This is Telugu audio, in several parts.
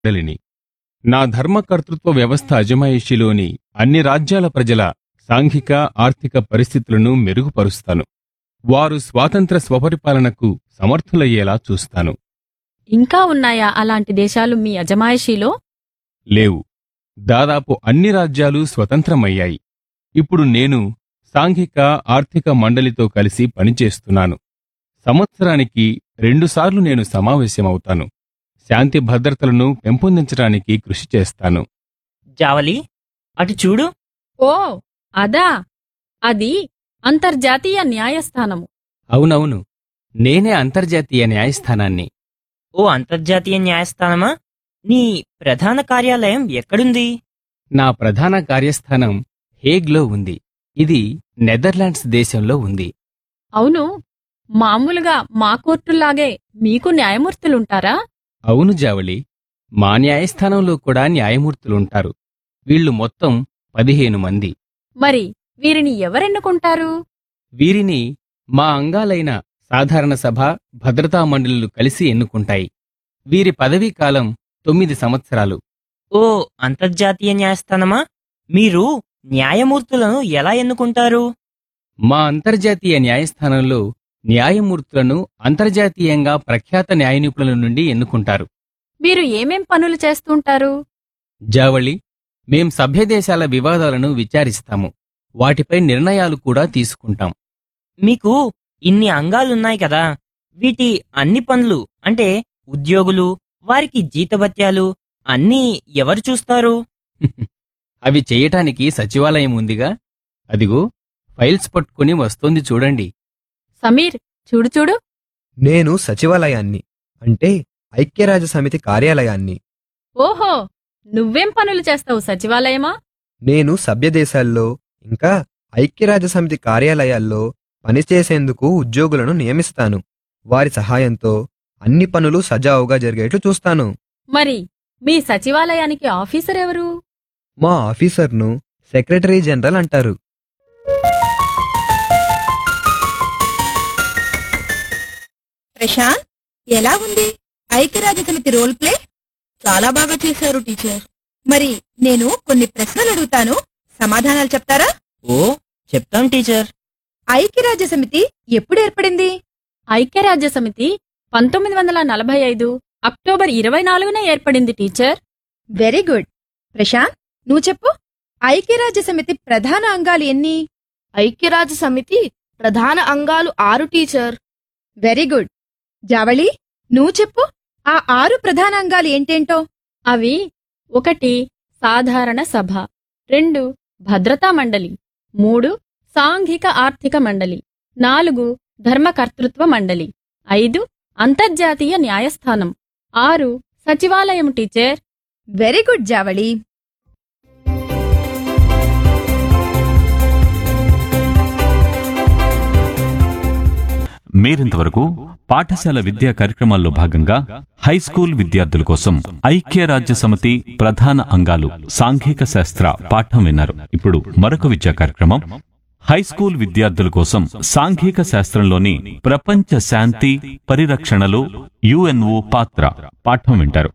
మండలిని నా ధర్మకర్తృత్వ వ్యవస్థ అజమాయిషిలోని అన్ని రాజ్యాల ప్రజల సాంఘిక ఆర్థిక పరిస్థితులను మెరుగుపరుస్తాను వారు స్వాతంత్ర స్వపరిపాలనకు సమర్థులయ్యేలా చూస్తాను ఇంకా ఉన్నాయా అలాంటి దేశాలు మీ అజమాయిషీలో లేవు దాదాపు అన్ని రాజ్యాలు స్వతంత్రమయ్యాయి ఇప్పుడు నేను సాంఘిక ఆర్థిక మండలితో కలిసి పనిచేస్తున్నాను సంవత్సరానికి రెండుసార్లు నేను సమావేశమవుతాను శాంతి భద్రతలను పెంపొందించడానికి కృషి చేస్తాను జావలి అటు చూడు ఓ అదా అది అంతర్జాతీయ న్యాయస్థానము అవునవును నేనే అంతర్జాతీయ న్యాయస్థానాన్ని ఓ అంతర్జాతీయ న్యాయస్థానమా నీ ప్రధాన కార్యాలయం ఎక్కడుంది నా ప్రధాన కార్యస్థానం హేగ్లో ఉంది ఇది నెదర్లాండ్స్ దేశంలో ఉంది అవును మామూలుగా మా కోర్టుల్లాగే మీకు న్యాయమూర్తులుంటారా అవును జావళి మా న్యాయస్థానంలో కూడా న్యాయమూర్తులుంటారు వీళ్ళు మొత్తం పదిహేను మంది మరి వీరిని ఎవరెన్నుకుంటారు వీరిని మా అంగాలైన సాధారణ సభ భద్రతా మండలులు కలిసి ఎన్నుకుంటాయి వీరి పదవీ కాలం తొమ్మిది సంవత్సరాలు ఓ అంతర్జాతీయ న్యాయస్థానమా మీరు న్యాయమూర్తులను ఎలా ఎన్నుకుంటారు మా అంతర్జాతీయ న్యాయస్థానంలో న్యాయమూర్తులను అంతర్జాతీయంగా ప్రఖ్యాత న్యాయ నిపుణుల నుండి ఎన్నుకుంటారు వీరు ఏమేం పనులు చేస్తుంటారు జావళి మేం సభ్యదేశాల వివాదాలను విచారిస్తాము వాటిపై నిర్ణయాలు కూడా తీసుకుంటాం మీకు ఇన్ని అంగాలున్నాయి కదా వీటి అన్ని పనులు అంటే ఉద్యోగులు వారికి జీతభత్యాలు అన్నీ ఎవరు చూస్తారు అవి చేయటానికి సచివాలయం ఉందిగా అదిగో ఫైల్స్ పట్టుకుని వస్తోంది చూడండి సమీర్ చూడు చూడు నేను సచివాలయాన్ని అంటే ఐక్యరాజ్య సమితి కార్యాలయాన్ని ఓహో నువ్వేం పనులు చేస్తావు సచివాలయమా నేను సభ్యదేశాల్లో ఇంకా ఐక్యరాజ్య సమితి కార్యాలయాల్లో పనిచేసేందుకు ఉద్యోగులను నియమిస్తాను వారి సహాయంతో అన్ని పనులు సజావుగా జరిగేట్లు చూస్తాను మరి మీ సచివాలయానికి ఆఫీసర్ ఎవరు మా ఆఫీసర్ను సెక్రటరీ జనరల్ అంటారు ప్రశాంత్ ఎలా ఉంది ఐక్యరాజ్య సమితి రోల్ ప్లే చాలా బాగా చేశారు టీచర్ మరి నేను కొన్ని ప్రశ్నలు అడుగుతాను సమాధానాలు చెప్తారా ఓ చెప్తాం టీచర్ ఐక్యరాజ్య సమితి ఎప్పుడు ఏర్పడింది ఐక్యరాజ్య సమితి పంతొమ్మిది వందల నలభై ఐదు అక్టోబర్ ఇరవై నాలుగున ఏర్పడింది టీచర్ వెరీ గుడ్ ప్రశాంత్ నువ్వు చెప్పు ఐక్యరాజ్య సమితి ప్రధాన అంగాలు ఎన్ని ఐక్యరాజ్య సమితి ప్రధాన అంగాలు ఆరు టీచర్ వెరీ గుడ్ జావళి నువ్వు చెప్పు ఆ ఆరు ప్రధాన అంగాలు ఏంటేంటో అవి ఒకటి సాధారణ సభ రెండు భద్రతా మండలి మూడు సాంఘిక ఆర్థిక మండలి నాలుగు ధర్మకర్తృత్వ మండలి ఐదు అంతర్జాతీయ న్యాయస్థానం ఆరు సచివాలయం టీచర్ వెరీ గుడ్ జావళి మీరింతవరకు పాఠశాల విద్యా కార్యక్రమాల్లో భాగంగా హై స్కూల్ విద్యార్థుల కోసం ఐక్యరాజ్య సమితి ప్రధాన అంగాలు సాంఘిక శాస్త్ర పాఠం విన్నారు ఇప్పుడు మరొక విద్యా కార్యక్రమం హై స్కూల్ విద్యార్థుల కోసం సాంఘిక శాస్త్రంలోని ప్రపంచ శాంతి పరిరక్షణలో యుఎన్ఓ పాత్ర పాఠం వింటారు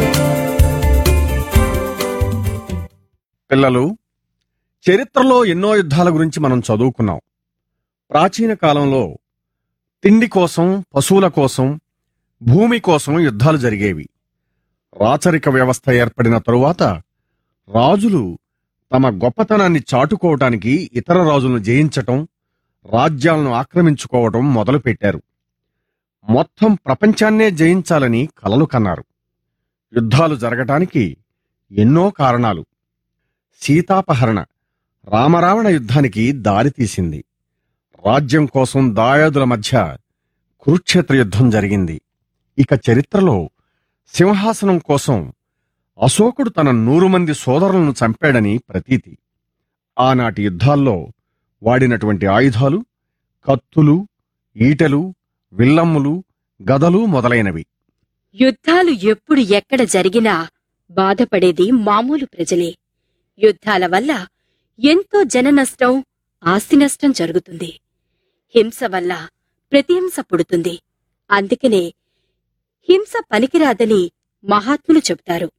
పిల్లలు చరిత్రలో ఎన్నో యుద్ధాల గురించి మనం చదువుకున్నాం ప్రాచీన కాలంలో తిండి కోసం పశువుల కోసం భూమి కోసం యుద్ధాలు జరిగేవి రాచరిక వ్యవస్థ ఏర్పడిన తరువాత రాజులు తమ గొప్పతనాన్ని చాటుకోవటానికి ఇతర రాజులను జయించటం రాజ్యాలను ఆక్రమించుకోవటం మొదలుపెట్టారు మొత్తం ప్రపంచాన్నే జయించాలని కలలు కన్నారు యుద్ధాలు జరగటానికి ఎన్నో కారణాలు సీతాపహరణ రామరావణ యుద్ధానికి దారితీసింది రాజ్యం కోసం దాయాదుల మధ్య కురుక్షేత్ర యుద్ధం జరిగింది ఇక చరిత్రలో సింహాసనం కోసం అశోకుడు తన నూరు మంది సోదరులను చంపాడని ప్రతీతి ఆనాటి యుద్ధాల్లో వాడినటువంటి ఆయుధాలు కత్తులు ఈటెలు విల్లమ్ములు గదలు మొదలైనవి యుద్ధాలు ఎప్పుడు ఎక్కడ జరిగినా బాధపడేది మామూలు ప్రజలే యుద్ధాల వల్ల ఎంతో జన నష్టం ఆస్తి నష్టం జరుగుతుంది హింస వల్ల ప్రతిహింస పుడుతుంది అందుకనే హింస పనికిరాదని మహాత్ములు చెబుతారు